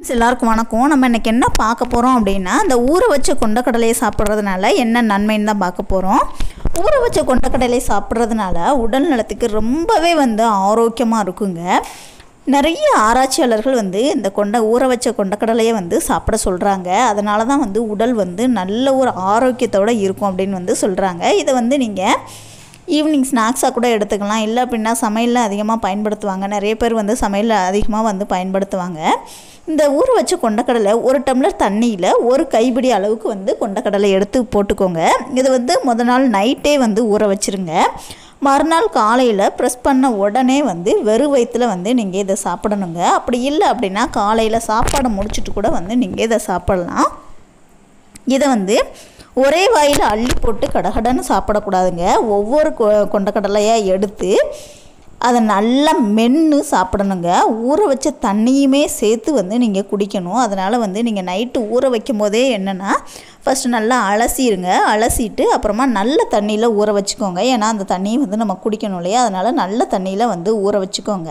எல்லாருக்கும் வணக்கம் நம்ம இன்னைக்கு என்ன பார்க்க போகிறோம் அப்படின்னா இந்த ஊற வச்ச கொண்டக்கடலையை சாப்பிட்றதுனால என்ன நன்மைன்னு தான் பார்க்க போகிறோம் ஊற வச்ச கொண்டக்கடலை சாப்பிட்றதுனால உடல் நலத்துக்கு ரொம்பவே வந்து ஆரோக்கியமாக இருக்குங்க நிறைய ஆராய்ச்சியாளர்கள் வந்து இந்த கொண்ட ஊற வச்ச கொண்டக்கடலையை வந்து சாப்பிட சொல்கிறாங்க அதனால தான் வந்து உடல் வந்து நல்ல ஒரு ஆரோக்கியத்தோடு இருக்கும் அப்படின்னு வந்து சொல்கிறாங்க இதை வந்து நீங்கள் ஈவினிங் ஸ்நாக்ஸாக கூட எடுத்துக்கலாம் இல்லை அப்படின்னா சமையலில் அதிகமாக பயன்படுத்துவாங்க நிறைய பேர் வந்து சமையலில் அதிகமாக வந்து பயன்படுத்துவாங்க இந்த ஊற வச்ச கொண்டக்கடலை ஒரு டம்ளர் தண்ணியில் ஒரு கைப்பிடி அளவுக்கு வந்து கொண்டக்கடலை எடுத்து போட்டுக்கோங்க இதை வந்து முத நாள் நைட்டே வந்து ஊற வச்சுருங்க மறுநாள் காலையில் ப்ரெஸ் பண்ண உடனே வந்து வெறும் வயிற்றில் வந்து நீங்கள் இதை சாப்பிடணுங்க அப்படி இல்லை அப்படின்னா காலையில் சாப்பாடை முடிச்சுட்டு கூட வந்து நீங்கள் இதை சாப்பிடலாம் இதை வந்து ஒரே வாயில் அள்ளி போட்டு கடகடன்னு சாப்பிடக்கூடாதுங்க ஒவ்வொரு கொ கொண்டக்கடலையாக எடுத்து அதை நல்லா மென்று சாப்பிடணுங்க ஊற வச்ச தண்ணியுமே சேர்த்து வந்து நீங்கள் குடிக்கணும் அதனால் வந்து நீங்கள் நைட்டு ஊற வைக்கும் போதே என்னென்னா ஃபஸ்ட்டு நல்லா அலசிடுங்க அலசிட்டு அப்புறமா நல்ல தண்ணியில் ஊற வச்சுக்கோங்க ஏன்னா அந்த தண்ணியை வந்து நம்ம குடிக்கணும் இல்லையா அதனால் நல்ல தண்ணியில் வந்து ஊற வச்சுக்கோங்க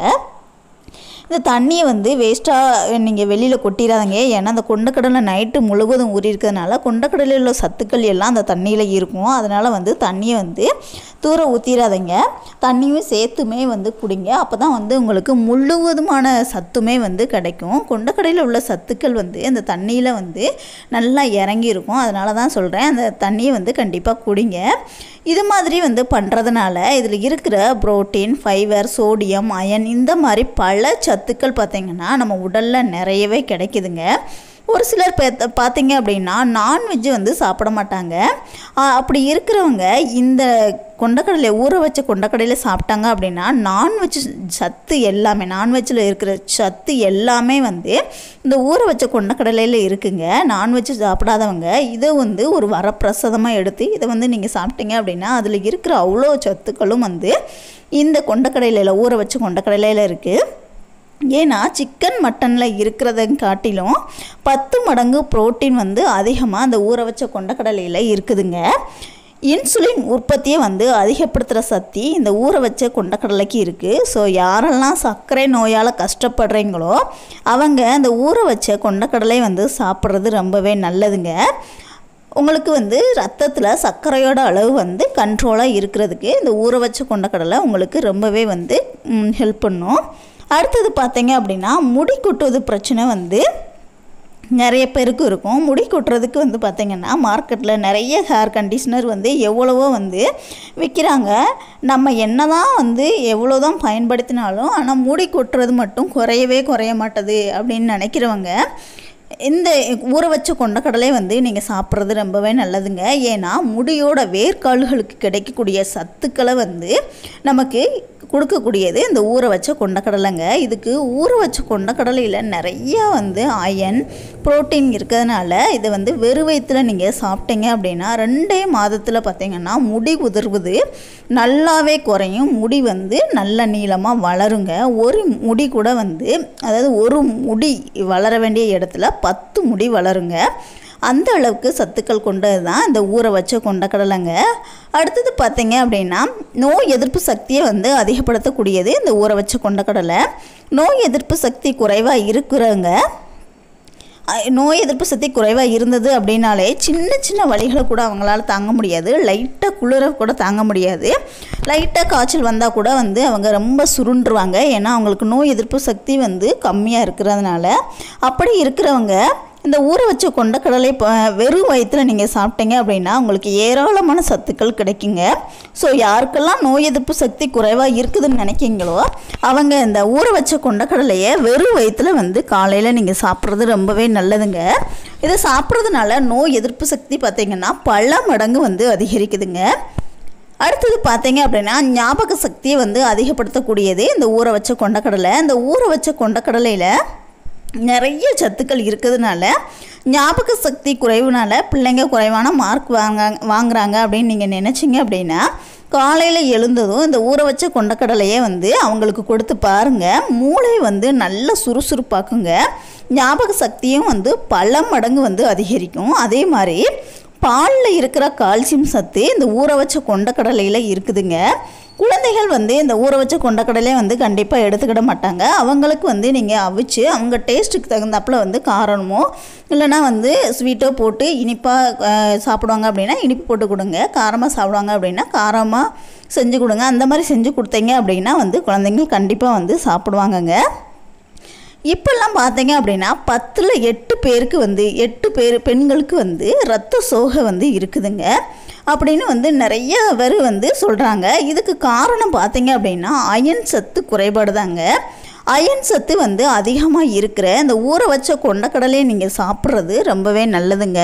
இந்த தண்ணியை வந்து வேஸ்ட்டாக நீங்கள் வெளியில் கொட்டிடாதீங்க ஏன்னா அந்த கொண்டக்கடலை நைட்டு முழுவதும் ஊறி இருக்கிறதுனால கொண்டக்கடலையில் உள்ள சத்துக்கள் எல்லாம் அந்த தண்ணியில் இருக்கும் அதனால் வந்து தண்ணியை வந்து தூர ஊற்றிடாதீங்க தண்ணியும் சேர்த்துமே வந்து குடிங்க அப்போ தான் வந்து உங்களுக்கு முழுவதுமான சத்துமே வந்து கிடைக்கும் கொண்டக்கடையில் உள்ள சத்துக்கள் வந்து அந்த தண்ணியில் வந்து நல்லா இறங்கி இருக்கும் அதனால தான் சொல்கிறேன் அந்த தண்ணியை வந்து கண்டிப்பாக குடிங்க இது மாதிரி வந்து பண்ணுறதுனால இதில் இருக்கிற புரோட்டீன் ஃபைபர் சோடியம் அயன் இந்த மாதிரி பல சத்துக்கள் பார்த்திங்கன்னா நம்ம உடலில் நிறையவே கிடைக்குதுங்க ஒரு சிலர் பே- பார்த்தீங்க அப்படின்னா நான்வெஜ்ஜு வந்து சாப்பிட மாட்டாங்க ஆ, அப்படி இருக்கிறவங்க இந்த கொண்டக்கடலை ஊற வச்ச கொண்டக்கடலையில் சாப்பிட்டாங்க அப்படின்னா நான்வெஜ் சத்து எல்லாமே நான்வெஜ்ஜில் இருக்கிற சத்து எல்லாமே வந்து இந்த ஊற வச்ச கொண்டக்கடலையில் இருக்குங்க நான்வெஜ் சாப்பிடாதவங்க இதை வந்து ஒரு வரப்பிரசாதமாக எடுத்து இதை வந்து நீங்கள் சாப்பிட்டீங்க அப்படின்னா அதில் இருக்கிற அவ்வளோ சத்துக்களும் வந்து இந்த கொண்டக்கடலையில் ஊற வச்ச கொண்டக்கடலையில் இருக்குது ஏன்னா சிக்கன் மட்டனில் இருக்கிறத காட்டிலும் பத்து மடங்கு புரோட்டீன் வந்து அதிகமாக அந்த ஊற வச்ச கொண்டக்கடலையில் இருக்குதுங்க இன்சுலின் உற்பத்தியை வந்து அதிகப்படுத்துகிற சக்தி இந்த ஊற வச்ச கொண்டக்கடலைக்கு இருக்குது ஸோ யாரெல்லாம் சர்க்கரை நோயால் கஷ்டப்படுறீங்களோ அவங்க இந்த ஊற வச்ச கொண்டக்கடலை வந்து சாப்பிட்றது ரொம்பவே நல்லதுங்க உங்களுக்கு வந்து ரத்தத்தில் சர்க்கரையோட அளவு வந்து கண்ட்ரோலாக இருக்கிறதுக்கு இந்த ஊற வச்ச கொண்டக்கடலை உங்களுக்கு ரொம்பவே வந்து ஹெல்ப் பண்ணும் அடுத்தது பார்த்தீங்க அப்படின்னா முடி கொட்டுவது பிரச்சனை வந்து நிறைய பேருக்கு இருக்கும் முடி கொட்டுறதுக்கு வந்து பார்த்திங்கன்னா மார்க்கெட்டில் நிறைய ஹேர் கண்டிஷ்னர் வந்து எவ்வளவோ வந்து விற்கிறாங்க நம்ம என்ன தான் வந்து எவ்வளோ தான் பயன்படுத்தினாலும் ஆனால் முடி கொட்டுறது மட்டும் குறையவே குறைய மாட்டுது அப்படின்னு நினைக்கிறவங்க இந்த ஊற வச்ச கொண்டக்கடலை வந்து நீங்கள் சாப்பிட்றது ரொம்பவே நல்லதுங்க ஏன்னா முடியோட வேர்க்கால்களுக்கு கிடைக்கக்கூடிய சத்துக்களை வந்து நமக்கு கொடுக்கக்கூடியது இந்த ஊற வச்ச கொண்டக்கடலைங்க இதுக்கு ஊற வச்ச கொண்டக்கடலையில் நிறைய வந்து அயன் புரோட்டீன் இருக்கிறதுனால இதை வந்து வெறும் வயிற்றில் நீங்கள் சாப்பிட்டீங்க அப்படின்னா ரெண்டே மாதத்தில் பார்த்தீங்கன்னா முடி உதிர்வது நல்லாவே குறையும் முடி வந்து நல்ல நீளமாக வளருங்க ஒரு முடி கூட வந்து அதாவது ஒரு முடி வளர வேண்டிய இடத்துல பத்து முடி வளருங்க அந்த அளவுக்கு சத்துக்கள் கொண்டது தான் இந்த ஊற வச்ச கொண்டக்கடலைங்க அடுத்தது பார்த்தீங்க அப்படின்னா நோய் எதிர்ப்பு சக்தியை வந்து அதிகப்படுத்தக்கூடியது இந்த ஊற வச்ச கொண்டக்கடலை நோய் எதிர்ப்பு சக்தி குறைவாக இருக்கிறவங்க அஹ் நோய் எதிர்ப்பு சக்தி குறைவாக இருந்தது அப்படின்னாலே சின்ன சின்ன வலிகளை கூட அவங்களால தாங்க முடியாது லைட்டாக குளிர கூட தாங்க முடியாது லைட்டாக காய்ச்சல் வந்தால் கூட வந்து அவங்க ரொம்ப சுருண்டுருவாங்க ஏன்னா அவங்களுக்கு நோய் எதிர்ப்பு சக்தி வந்து கம்மியாக இருக்கிறதுனால அப்படி இருக்கிறவங்க இந்த ஊற வச்ச கொண்டக்கடலை இப்போ வெறும் வயிற்றில் நீங்கள் சாப்பிட்டீங்க அப்படின்னா உங்களுக்கு ஏராளமான சத்துக்கள் கிடைக்குங்க ஸோ யாருக்கெல்லாம் நோய் எதிர்ப்பு சக்தி குறைவாக இருக்குதுன்னு நினைக்கிங்களோ அவங்க இந்த ஊற வச்ச கொண்டக்கடலையை வெறும் வயிற்றில் வந்து காலையில் நீங்கள் சாப்பிட்றது ரொம்பவே நல்லதுங்க இதை சாப்பிட்றதுனால நோய் எதிர்ப்பு சக்தி பார்த்தீங்கன்னா பல மடங்கு வந்து அதிகரிக்குதுங்க அடுத்தது பார்த்தீங்க அப்படின்னா ஞாபக சக்தியை வந்து அதிகப்படுத்தக்கூடியது இந்த ஊற வச்ச கொண்டக்கடலை இந்த ஊற வச்ச கொண்டக்கடலையில் நிறைய சத்துக்கள் இருக்கிறதுனால ஞாபக சக்தி குறைவுனால பிள்ளைங்க குறைவான மார்க் வாங்க வாங்குறாங்க அப்படின்னு நீங்கள் நினச்சிங்க அப்படின்னா காலையில் எழுந்ததும் இந்த ஊற வச்ச கொண்டக்கடலையே வந்து அவங்களுக்கு கொடுத்து பாருங்கள் மூளை வந்து நல்ல சுறுசுறுப்பாக்குங்க ஞாபக சக்தியும் வந்து பல மடங்கு வந்து அதிகரிக்கும் அதே மாதிரி பாலில் இருக்கிற கால்சியம் சத்து இந்த ஊற வச்ச கொண்டக்கடலையில் இருக்குதுங்க குழந்தைகள் வந்து இந்த ஊற வச்ச கொண்டக்கடலையை வந்து கண்டிப்பாக எடுத்துக்கிட மாட்டாங்க அவங்களுக்கு வந்து நீங்கள் அவிச்சு அவங்க டேஸ்ட்டுக்கு தகுந்தாப்புல வந்து காரமோ இல்லைனா வந்து ஸ்வீட்டோ போட்டு இனிப்பாக சாப்பிடுவாங்க அப்படின்னா இனிப்பு போட்டு கொடுங்க காரமாக சாப்பிடுவாங்க அப்படின்னா காரமாக செஞ்சு கொடுங்க அந்த மாதிரி செஞ்சு கொடுத்தீங்க அப்படின்னா வந்து குழந்தைங்க கண்டிப்பாக வந்து சாப்பிடுவாங்கங்க இப்போல்லாம் பார்த்தீங்க அப்படின்னா பத்தில் எட்டு பேருக்கு வந்து எட்டு பேர் பெண்களுக்கு வந்து ரத்த சோகை வந்து இருக்குதுங்க அப்படின்னு வந்து நிறைய பேர் வந்து சொல்கிறாங்க இதுக்கு காரணம் பார்த்தீங்க அப்படின்னா அயன் சத்து குறைபாடு தாங்க அயன் சத்து வந்து அதிகமாக இருக்கிற இந்த ஊற வச்ச கொண்டக்கடலையை நீங்கள் சாப்பிட்றது ரொம்பவே நல்லதுங்க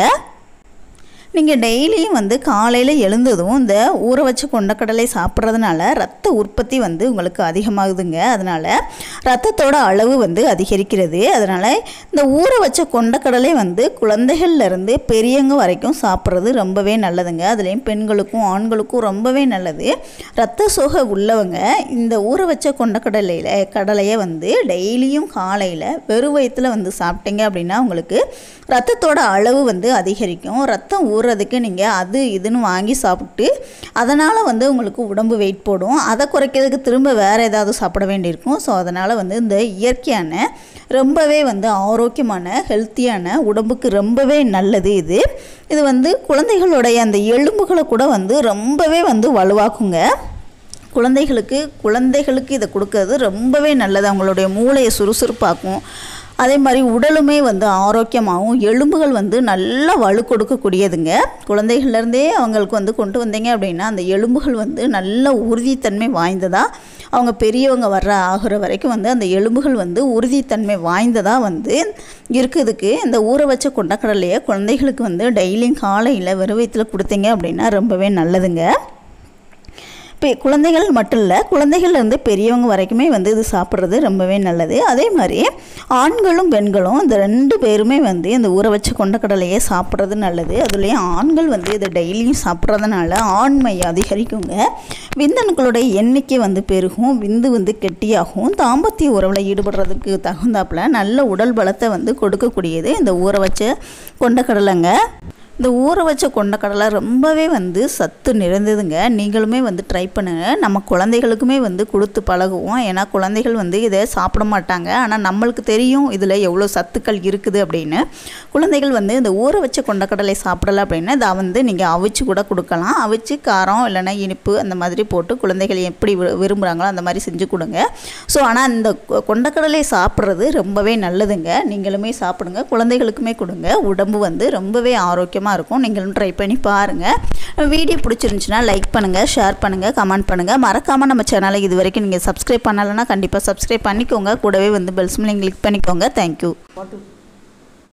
நீங்கள் டெய்லியும் வந்து காலையில் எழுந்ததும் இந்த ஊற வச்ச கொண்டக்கடலை சாப்பிட்றதுனால ரத்த உற்பத்தி வந்து உங்களுக்கு அதிகமாகுதுங்க அதனால் ரத்தத்தோட அளவு வந்து அதிகரிக்கிறது அதனால் இந்த ஊற வச்ச கொண்டக்கடலை வந்து குழந்தைகள்லேருந்து பெரியவங்க வரைக்கும் சாப்பிட்றது ரொம்பவே நல்லதுங்க அதுலேயும் பெண்களுக்கும் ஆண்களுக்கும் ரொம்பவே நல்லது ரத்த சோகை உள்ளவங்க இந்த ஊற வச்ச கொண்டக்கடலையில் கடலையை வந்து டெய்லியும் காலையில் வெறும் வயிற்றில் வந்து சாப்பிட்டீங்க அப்படின்னா உங்களுக்கு ரத்தத்தோட அளவு வந்து அதிகரிக்கும் ரத்தம் ஊறுறதுக்கு நீங்கள் அது இதுன்னு வாங்கி சாப்பிட்டு அதனால் வந்து உங்களுக்கு உடம்பு வெயிட் போடும் அதை குறைக்கிறதுக்கு திரும்ப வேறு ஏதாவது சாப்பிட வேண்டியிருக்கும் ஸோ அதனால் வந்து இந்த இயற்கையான ரொம்பவே வந்து ஆரோக்கியமான ஹெல்த்தியான உடம்புக்கு ரொம்பவே நல்லது இது இது வந்து குழந்தைகளுடைய அந்த எலும்புகளை கூட வந்து ரொம்பவே வந்து வலுவாக்குங்க குழந்தைகளுக்கு குழந்தைகளுக்கு இதை கொடுக்கறது ரொம்பவே நல்லது அவங்களுடைய மூளையை சுறுசுறுப்பாக்கும் அதே மாதிரி உடலுமே வந்து ஆரோக்கியமாகவும் எலும்புகள் வந்து நல்லா வலு கொடுக்கக்கூடியதுங்க குழந்தைகள்லேருந்தே அவங்களுக்கு வந்து கொண்டு வந்தீங்க அப்படின்னா அந்த எலும்புகள் வந்து நல்ல உறுதித்தன்மை வாய்ந்ததாக அவங்க பெரியவங்க வர்ற ஆகிற வரைக்கும் வந்து அந்த எலும்புகள் வந்து உறுதித்தன்மை வாய்ந்ததாக வந்து இருக்குதுக்கு இந்த ஊற வச்ச கொண்டக்கடலையை குழந்தைகளுக்கு வந்து டெய்லியும் காலையில் வெறும் வயிற்றில் கொடுத்தீங்க அப்படின்னா ரொம்பவே நல்லதுங்க இப்போ குழந்தைகள் மட்டும் இல்லை குழந்தைகள்லேருந்து பெரியவங்க வரைக்குமே வந்து இது சாப்பிட்றது ரொம்பவே நல்லது அதே மாதிரி ஆண்களும் பெண்களும் இந்த ரெண்டு பேருமே வந்து இந்த ஊற வச்ச கொண்டக்கடலையே சாப்பிட்றது நல்லது அதுலேயும் ஆண்கள் வந்து இதை டெய்லியும் சாப்பிட்றதுனால ஆண்மை அதிகரிக்குங்க விந்தணுக்களுடைய எண்ணிக்கை வந்து பெருகும் விந்து வந்து கெட்டியாகும் தாம்பத்திய உறவில் ஈடுபடுறதுக்கு தகுந்தாப்புல நல்ல உடல் பலத்தை வந்து கொடுக்கக்கூடியது இந்த ஊற வச்ச கொண்டக்கடலைங்க இந்த ஊற வச்ச கொண்டக்கடலை ரொம்பவே வந்து சத்து நிறைந்ததுங்க நீங்களுமே வந்து ட்ரை பண்ணுங்கள் நம்ம குழந்தைகளுக்குமே வந்து கொடுத்து பழகுவோம் ஏன்னா குழந்தைகள் வந்து இதை சாப்பிட மாட்டாங்க ஆனால் நம்மளுக்கு தெரியும் இதில் எவ்வளோ சத்துக்கள் இருக்குது அப்படின்னு குழந்தைகள் வந்து இந்த ஊற வச்ச கொண்டக்கடலை சாப்பிடல அப்படின்னா இதை வந்து நீங்கள் அவிச்சு கூட கொடுக்கலாம் அவிச்சு காரம் இல்லைன்னா இனிப்பு அந்த மாதிரி போட்டு குழந்தைகள் எப்படி வி- விரும்புகிறாங்களோ அந்த மாதிரி செஞ்சு கொடுங்க ஸோ ஆனால் இந்த கொ- கொண்டக்கடலை சாப்பிட்றது ரொம்பவே நல்லதுங்க நீங்களுமே சாப்பிடுங்க குழந்தைகளுக்குமே கொடுங்க உடம்பு வந்து ரொம்பவே ஆரோக்கியமாக இருக்கும் நீங்களும் ட்ரை பண்ணி பாருங்கள் வீடியோ பிடிச்சிருந்துச்சுன்னா லைக் பண்ணுங்கள் ஷேர் பண்ணுங்கள் கமெண்ட் பண்ணுங்கள் மறக்காமல் நம்ம சேனலை இது வரைக்கும் நீங்கள் சப்ஸ்கிரைப் பண்ணலைன்னா கண்டிப்பாக சப்ஸ்கிரைப் பண்ணிக்கோங்க கூடவே வந்து பெல் சிம்லையும் கிளிக் பண்ணிக்கோங்க தேங்க்யூ